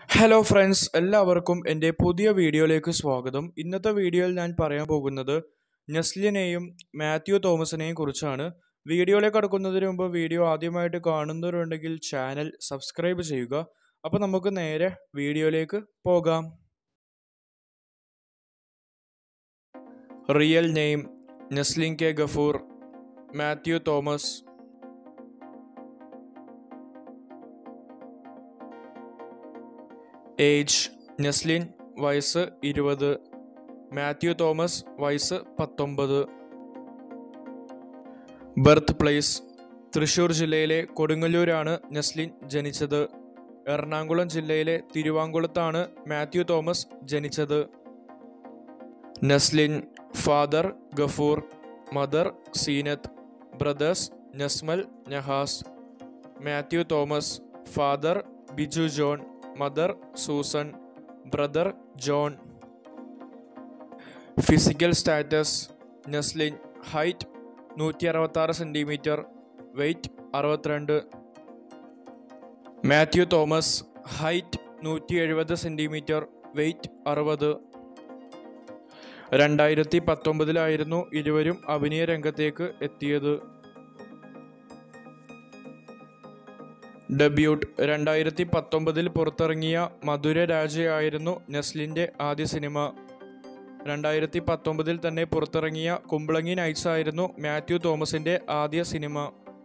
hello friends എല്ലാവർക്കും എൻ്റെ പുതിയ വീഡിയോയിലേക്ക് സ്വാഗതം ഇന്നത്തെ വീഡിയോയിൽ ഞാൻ പറയാൻ പോകുന്നത് നെസ്ലിനെയും മാത്യു തോമസിനെയും കുറിച്ചാണ് വീഡിയോയിലേക്ക് കടക്കുന്നതിന് മുമ്പ് വീഡിയോ ആദ്യമായിട്ട് കാണുന്നവരുണ്ടെങ്കിൽ ചാനൽ സബ്സ്ക്രൈബ് ചെയ്യുക അപ്പോൾ നമുക്ക് നേരെ വീഡിയോയിലേക്ക് പോകാം real name Neslin K Gafoor Mathew Thomas age Neslin വയസ്സ് ഇരുപത് മാത്യു തോമസ് വയസ്സ് പത്തൊമ്പത് ബർത്ത് പ്ലേസ് തൃശൂർ ജില്ലയിലെ കൊടുങ്ങല്ലൂരാണ് നെസ്ലിൻ ജനിച്ചത് എറണാകുളം ജില്ലയിലെ തിരുവാങ്കുളത്താണ് മാത്യു തോമസ് ജനിച്ചത് Neslin father Gafoor mother Seenath brothers Nasmal Nahas Mathew Thomas father Biju John mother Susan brother John physical status Neslin height നൂറ്റി അറുപത്താറ് സെൻറ്റിമീറ്റർ വെയ്റ്റ് അറുപത്തിരണ്ട് മാത്യു തോമസ് ഹൈറ്റ് നൂറ്റി എഴുപത് സെൻറ്റിമീറ്റർ വെയ്റ്റ് അറുപത് രണ്ടായിരത്തി പത്തൊമ്പതിലായിരുന്നു ഇരുവരും അഭിനയ രംഗത്തേക്ക് എത്തിയത് ഡെബ്യൂട്ട് രണ്ടായിരത്തി പത്തൊമ്പതിൽ പുറത്തിറങ്ങിയ മധുര രാജയായിരുന്നു നെസ്ലിൻ്റെ ആദ്യ സിനിമ രണ്ടായിരത്തി പത്തൊമ്പതിൽ തന്നെ പുറത്തിറങ്ങിയ കുമ്പളങ്ങി നൈറ്റ്സ് ആയിരുന്നു മാത്യു തോമസിൻ്റെ ആദ്യ സിനിമ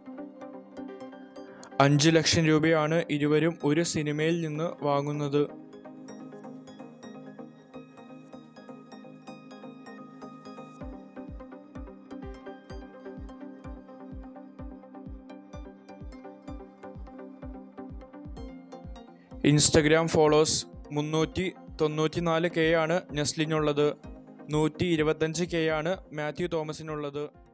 അഞ്ച് ലക്ഷം രൂപയാണ് ഇരുവരും ഒരു സിനിമയിൽ നിന്ന് വാങ്ങുന്നത് ഇൻസ്റ്റഗ്രാം ഫോളോവേഴ്സ് മുന്നൂറ്റി തൊണ്ണൂറ്റി നാല് കെ ആണ് നെസ്ലിനുള്ളത് നൂറ്റി ഇരുപത്തഞ്ച് കെ ആണ് മാത്യു തോമസിനുള്ളത്